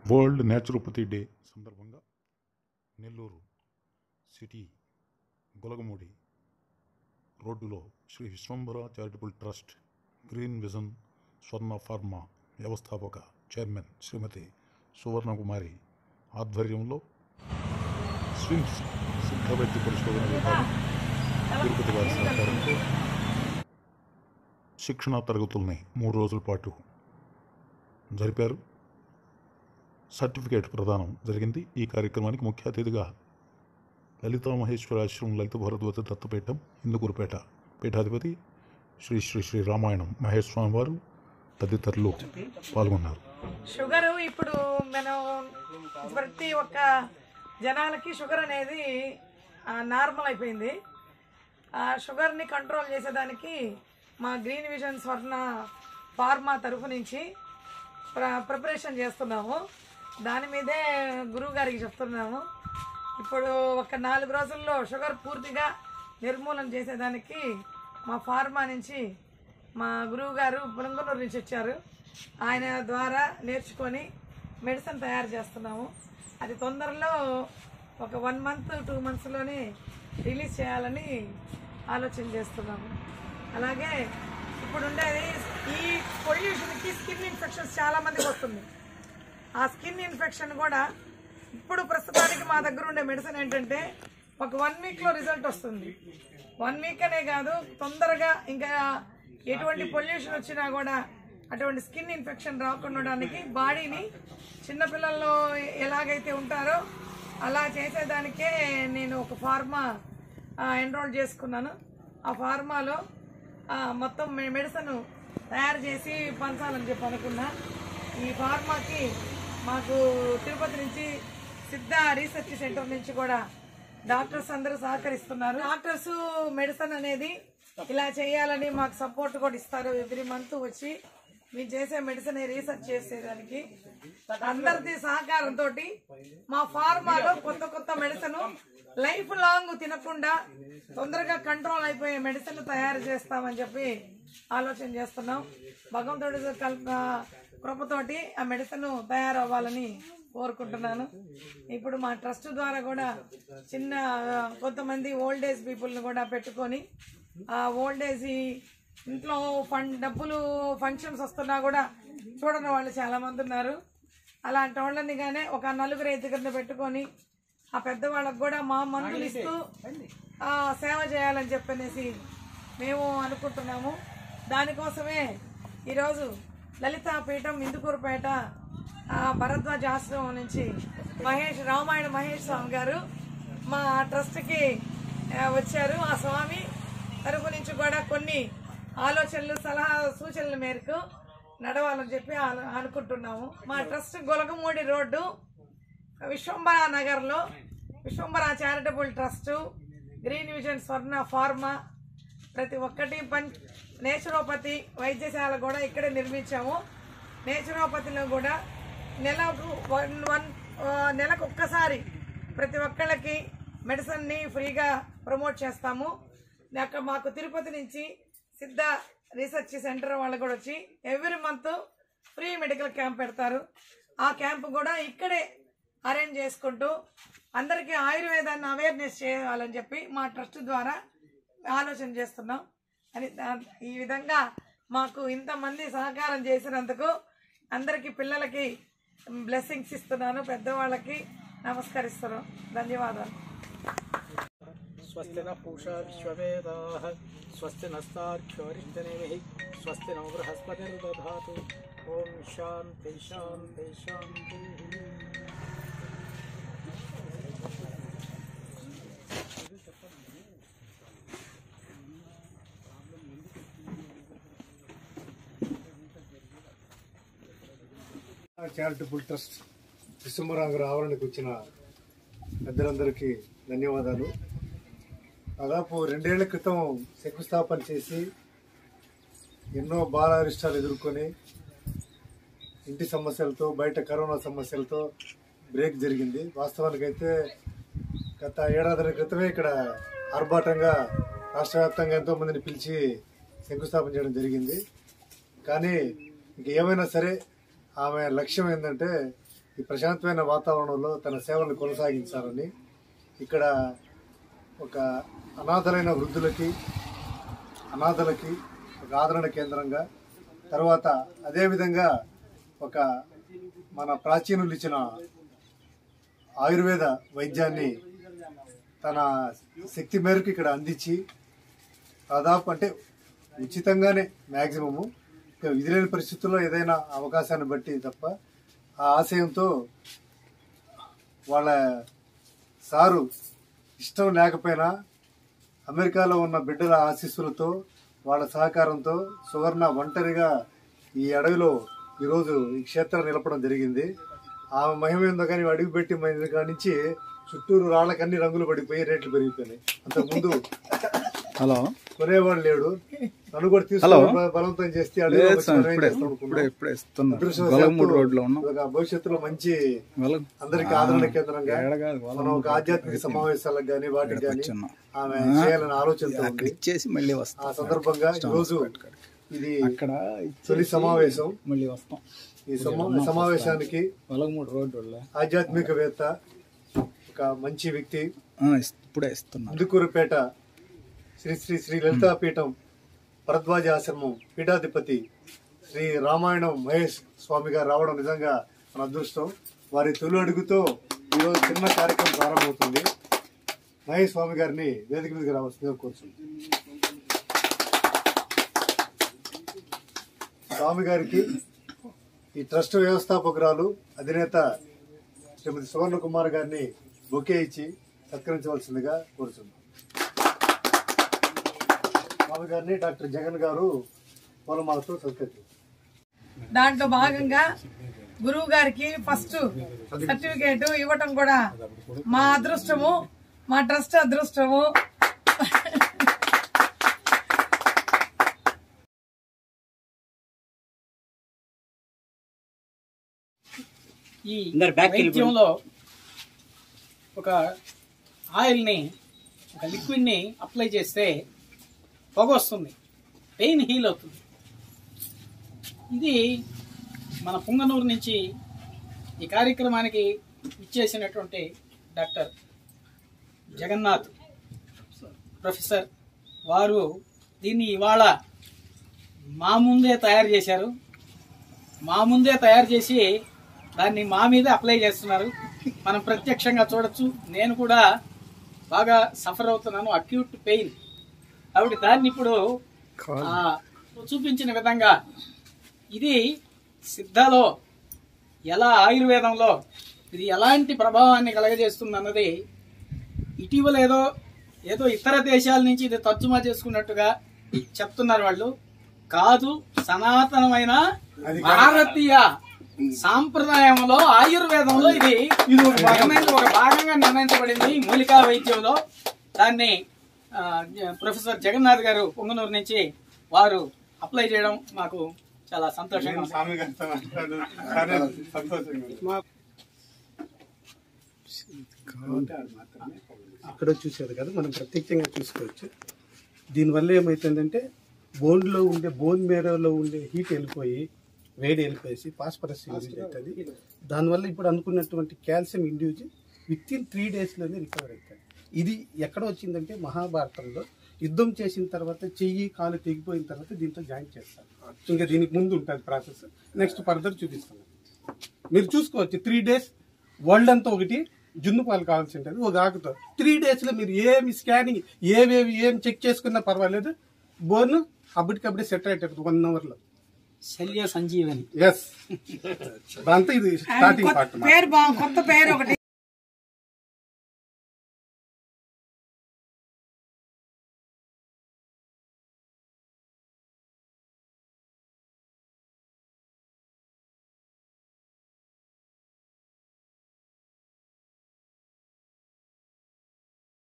World naturopathy day సందర్భంగా Nellore city Golagamudi రోడ్డులో Sri Vishwambara charitable trust green vision Swarna pharma వ్యవస్థాపక చైర్మన్ శ్రీమతి సువర్ణకుమారి ఆధ్వర్యంలో స్విమ్స్ సిద్ధ వైద్య పరిశోధన విభాగం తిరుపతి వారి సహకారంతో శిక్షణా తరగతుల్ని మూడు రోజుల పాటు జరిపారు సర్టిఫికేట్ ప్రదానం జరిగింది ఈ కార్యక్రమానికి ముఖ్య అతిథిగా లలితా మహేశ్వరాశ్రమం లలిత భరద్వాజ దత్తపీఠం ఇందుకూరుపేట పీఠాధిపతి శ్రీ శ్రీ శ్రీ రామాయణం మహేష్ స్వామి వారు తదితరులు పాల్గొన్నారు షుగరు ఇప్పుడు మనం ప్రతి ఒక్క జనాలకి షుగర్ అనేది ఆ, నార్మల్ అయిపోయింది ఆ షుగర్ని కంట్రోల్ చేసేదానికి మా గ్రీన్ విజన్ స్వర్ణ ఫార్మా తరఫు నుంచి ప్ర ప్రిపరేషన్ చేస్తున్నాము దాని మీదే గురువు గారికి చెప్తున్నాము ఇప్పుడు ఒక నాలుగు రోజుల్లో షుగర్ పూర్తిగా నిర్మూలన చేసేదానికి మా ఫార్మా నుంచి మా గురువు గారు పులంగనూరు నుంచి వచ్చారు ఆయన ద్వారా నేర్చుకొని మెడిసిన్ తయారు చేస్తున్నాము అది తొందరలో ఒక వన్ మంత్ టూ మంత్స్లోనే రిలీజ్ చేయాలని ఆలోచన చేస్తున్నాము అలాగే ఇప్పుడు ఉండేది ఈ పొల్యూషన్కి స్కిన్ ఇన్ఫెక్షన్స్ చాలా మందికి వస్తుంది ఆ స్కిన్ ఇన్ఫెక్షన్ కూడా ఇప్పుడు ప్రస్తుతానికి మా దగ్గర ఉండే మెడిసిన్ ఏంటంటే ఒక వన్ వీక్లో రిజల్ట్ వస్తుంది వన్ వీక్ అనే కాదు తొందరగా ఇంకా ఎటువంటి పొల్యూషన్ వచ్చినా కూడా అటువంటి స్కిన్ ఇన్ఫెక్షన్ రాకుండా ఉండడానికి బాడీని చిన్నపిల్లల్లో ఎలాగైతే ఉంటారో అలా చేసేదానికే నేను ఒక ఫార్మా ఎన్రోల్ చేసుకున్నాను ఆ ఫార్మాలో ఆ, మొత్తం మె- మెడిసిన్ తయారు చేసి పంచాలని చెప్పి అనుకున్నా ఈ ఫార్మాకి మాకు తిరుపతి నుంచి సిద్ధ రీసెర్చ్ సెంటర్ నుంచి కూడా డాక్టర్స్ అందరూ సహకరిస్తున్నారు డాక్టర్స్ మెడిసిన్ అనేది ఇలా చేయాలని మాకు సపోర్ట్ కూడా ఇస్తారు ఎవ్రీ మంత్ వచ్చి మేము చేసే మెడిసిన్ రీసెర్చ్ చేసేదానికి అందరిది సహకారంతో మా ఫార్మాలో కొత్త కొత్త మెడిసిన్ లైఫ్ లాంగ్ తినకుండా తొందరగా కంట్రోల్ అయిపోయే మెడిసిన్ తయారు చేస్తామని చెప్పి ఆలోచన చేస్తున్నాం భగవంతుడి కల్ప కృపతోటి ఆ మెడిసిన్ తయారవ్వాలని కోరుకుంటున్నాను ఇప్పుడు మా ట్రస్ట్ ద్వారా కూడా చిన్న ఆ, కొంతమంది ఓల్డ్ ఏజ్ పీపుల్ని కూడా పెట్టుకొని ఆ ఓల్డ్ ఏజ్ ఇంట్లో ఫండ్ డబ్బులు ఫంక్షన్స్ వస్తున్నా కూడా చూడని వాళ్ళు చాలా మంది ఉన్నారు అలాంటి వాళ్ళని గానే ఒక నలుగురు ఐదుగురిని పెట్టుకొని ఆ పెద్దవాళ్ళకు కూడా మా మందులు ఇస్తూ ఆ, సేవ చేయాలని చెప్పనేసి మేము అనుకుంటున్నాము దానికోసమే ఈరోజు లలితా పీఠం ఇందుకూరుపేట ఆ, భరద్వాజ ఆశ్రమం నుంచి మహేష్ రామాయణ మహేష్ స్వామి గారు మా ట్రస్ట్కి ఆ, వచ్చారు ఆ స్వామి తరపు నుంచి కూడా కొన్ని ఆలోచనలు సలహా సూచనల మేరకు నడవాలని చెప్పి ఆలో- అనుకుంటున్నాము మా ట్రస్ట్ గొలగమూడి రోడ్డు విశ్వంబర నగర్లో Vishwambara charitable trust green vision Swarna pharma ప్రతి ఒక్కటి పం నేచురోపతి వైద్యశాల కూడా ఇక్కడే నిర్మించాము నేచురోపతిలో కూడా నెలకు వన్ వన్ ఆ, నెలకు ఒక్కసారి ప్రతి ఒక్కళ్ళకి మెడిసిన్ని ఫ్రీగా ప్రమోట్ చేస్తాము అక్కడ మాకు తిరుపతి నుంచి సిద్ధ రీసెర్చ్ సెంటర్ వాళ్ళు కూడా వచ్చి every month free medical camp పెడతారు ఆ క్యాంప్ కూడా ఇక్కడే అరేంజ్ చేసుకుంటూ అందరికీ ఆయుర్వేదాన్ని అవేర్నెస్ చేయాలని చెప్పి మా ట్రస్ట్ ద్వారా ఆలోచన చేస్తున్నాం అని దా- ఈ విధంగా మాకు ఇంతమంది సహకారం చేసినందుకు అందరికీ పిల్లలకి బ్లెస్సింగ్స్ ఇస్తున్నాను పెద్దవాళ్ళకి నమస్కరిస్తున్నాను ధన్యవాదాలు स्वस्ति न पूषा विश्ववेदाः स्वस्ति नस्तार्क्ष्योरिन्दनेमिः स्वस्ति नो बृहस्पतिर्दधातु ॐ शान्ति शान्ति शान्तिः చారిటబుల్ ట్రస్ట్ విశ్వంబరావు ఆవరణకు వచ్చిన పెద్దలందరికీ ధన్యవాదాలు దాదాపు రెండేళ్ల క్రితం శంకుస్థాపన చేసి ఎన్నో బాలారిష్టాలు ఎదుర్కొని ఇంటి సమస్యలతో బయట కరోనా సమస్యలతో బ్రేక్ జరిగింది వాస్తవానికైతే గత ఏడాది క్రితమే ఇక్కడ ఆర్భాటంగా రాష్ట్ర వ్యాప్తంగా ఎంతో మందిని పిలిచి శంకుస్థాపన చేయడం జరిగింది కానీ ఇంక ఏమైనా సరే ఆమె లక్ష్యం ఏంటంటే ఈ ప్రశాంతమైన వాతావరణంలో తన సేవలను కొనసాగించాలని ఇక్కడ ఒక అనాథలైన వృద్ధులకి అనాథలకి ఒక ఆదరణ కేంద్రంగా తర్వాత అదేవిధంగా ఒక మన ప్రాచీనులు ఇచ్చిన ఆయుర్వేద వైద్యాన్ని తన శక్తి మేరకు ఇక్కడ అందించి దాదాపు అంటే ఉచితంగానే మ్యాక్సిమము ఇక విధి లేని పరిస్థితుల్లో ఏదైనా అవకాశాన్ని బట్టి తప్ప ఆ ఆశయంతో వాళ్ళ సారు ఇష్టం లేకపోయినా అమెరికాలో ఉన్న బిడ్డల ఆశీస్సులతో వాళ్ళ సహకారంతో సువర్ణ ఒంటరిగా ఈ అడవిలో ఈరోజు ఈ క్షేత్రం నిలపడం జరిగింది ఆమె మహిమ ఏందో కానీ అడుగు పెట్టి మన కాడి నుంచి చుట్టూరు రాళ్ళకన్ని రంగులు పడిపోయి రేట్లు పెరిగిపోయినాయి అంతకుముందు హలో కొనేవాడు లేడు నన్ను కూడా తీసుకుని బ- బలవంతం చేస్తే అడవిలో లేదు వచ్చి సార్ మనం ఏం ఇప్పుడే చేస్తాం ఇప్పుడే అనుకున్నాం. ఇప్పుడే ఇస్తున్నా అదృష్టవశాత్తు గొలగమూడు రోడ్లో ఉన్నాం ఒక భవిష్యత్తులో మంచి గొలగ అందరికి ఆదరణ కేంద్రంగా ఏడ కాదు, మనం ఒక ఆధ్యాత్మిక సమావేశాలకు గాని వాటికి గాని కూర్చున్నాం. ఆమె చేయాలని ఆలోచనతో అక్కడ ఉంది ఇచ్చేసి మళ్ళీ ఆ వస్తాం సందర్భంగా ఈ రోజు ఇది అక్కడ తొలి సమావేశం మళ్ళీ వస్తాం ఈ సమా- సమావేశానికి గొలగమూడు రోడ్డు ఆధ్యాత్మికవేత్త ఒక మంచి వ్యక్తి ఇప్పుడే ఇస్తున్నా ఇందుకూరుపేట శ్రీ శ్రీ శ్రీ లలితాపీఠం భరద్వాజ ఆశ్రమం పీఠాధిపతి శ్రీ రామాయణం మహేష్ స్వామి గారు రావడం నిజంగా మన అదృష్టం వారి తొలి అడుగుతో ఈరోజు చిన్న కార్యక్రమం ప్రారంభమవుతుంది మహేష్ స్వామి గారిని వేదిక మీదకి రావాల్సిందిగా కోరుతుంది స్వామి గారికి ఈ ట్రస్ట్ వ్యవస్థాపకురాలు అధినేత శ్రీమతి సువర్ణ కుమార్ గారిని బొకే ఇచ్చి సత్కరించవలసిందిగా కోరుతున్నాం స్వామి గారిని డాక్టర్ జగన్ గారు పూలమాలతో సత్కరించారు దాంట్లో భాగంగా గురువు గారికి ఫస్ట్ సర్టిఫికేట్ ఇవ్వటం కూడా మా అదృష్టము మా ట్రస్ట్ అదృష్టము ఈ వైద్యంలో ఒక ఆయిల్ని ఒక లిక్విడ్ని అప్లై చేస్తే పొగ వస్తుంది పెయిన్ హీల్ అవుతుంది ఇది మన పుంగనూరు నుంచి ఈ కార్యక్రమానికి ఇచ్చేసినటువంటి డాక్టర్ జగన్నాథ్ ప్రొఫెసర్ వారు దీన్ని ఇవాళ మా ముందే తయారు చేశారు మా ముందే తయారు చేసి దాన్ని మా మీద అప్లై చేస్తున్నారు మనం ప్రత్యక్షంగా చూడొచ్చు నేను కూడా బాగా సఫర్ అవుతున్నాను అక్యూట్ పెయిన్ కాబట్టి దాన్ని ఇప్పుడు ఆ, చూపించిన విధంగా ఇది సిద్ధలో ఎలా ఆయుర్వేదంలో ఇది ఎలాంటి ప్రభావాన్ని కలగజేస్తుంది అన్నది ఇటీవల ఏదో ఏదో ఇతర దేశాల నుంచి ఇది తర్జుమా చేసుకున్నట్టుగా చెప్తున్నారు వాళ్ళు కాదు సనాతనమైన భారతీయ సాంప్రదాయంలో ఆయుర్వేదంలో ఇది ఇది ఒక భాగమైన ఒక భాగంగా నిర్ణయించబడింది మూలికా వైద్యంలో దాన్ని ఆ, ప్రొఫెసర్ జగన్నాథ్ గారు పొంగనూరు నుంచి వారు అప్లై చేయడం మాకు చాలా సంతోషంగా ఉంది. అక్కడ చూసేది కాదు మనం ప్రత్యక్షంగా చూసుకోవచ్చు దీనివల్ల ఏమవుతుందంటే బోన్లో ఉండే బోన్ మేరలో ఉండే హీట్ వెళ్ళిపోయి వేడి వెళ్ళిపోయేసి ఫాస్ఫరస్ ఇండ్యూజ్ అవుతుంది దానివల్ల ఇప్పుడు అనుకున్నటువంటి calcium induce with in three డేస్లోనే రికవర్ అవుతుంది ఇది ఎక్కడ వచ్చిందంటే మహాభారతంలో యుద్ధం చేసిన తర్వాత చెయ్యి కాలు తెగిపోయిన తర్వాత దీంతో జాయిన్ చేస్తారు ఇంకా దీనికి ముందు ఉంటుంది ప్రాసెస్ నెక్స్ట్ ఫర్దర్ చూపిస్తాను మీరు చూసుకోవచ్చు త్రీ డేస్ వరల్డ్ అంతా ఒకటి జున్ను పాలు కావాల్సి ఉంటుంది ఒక ఆకుతో త్రీ డేస్లో మీరు ఏమి స్కానింగ్ ఏవేవి ఏం చెక్ చేసుకున్నా పర్వాలేదు బోన్ అప్పటికప్పుడే సెట్ అవుతుంది వన్ అవర్లో శల్య సంజీవని ఎస్ దాంతో ఇది స్టార్టింగ్ పార్ట్ పేరు బా కొత్త పేరు ఒకటి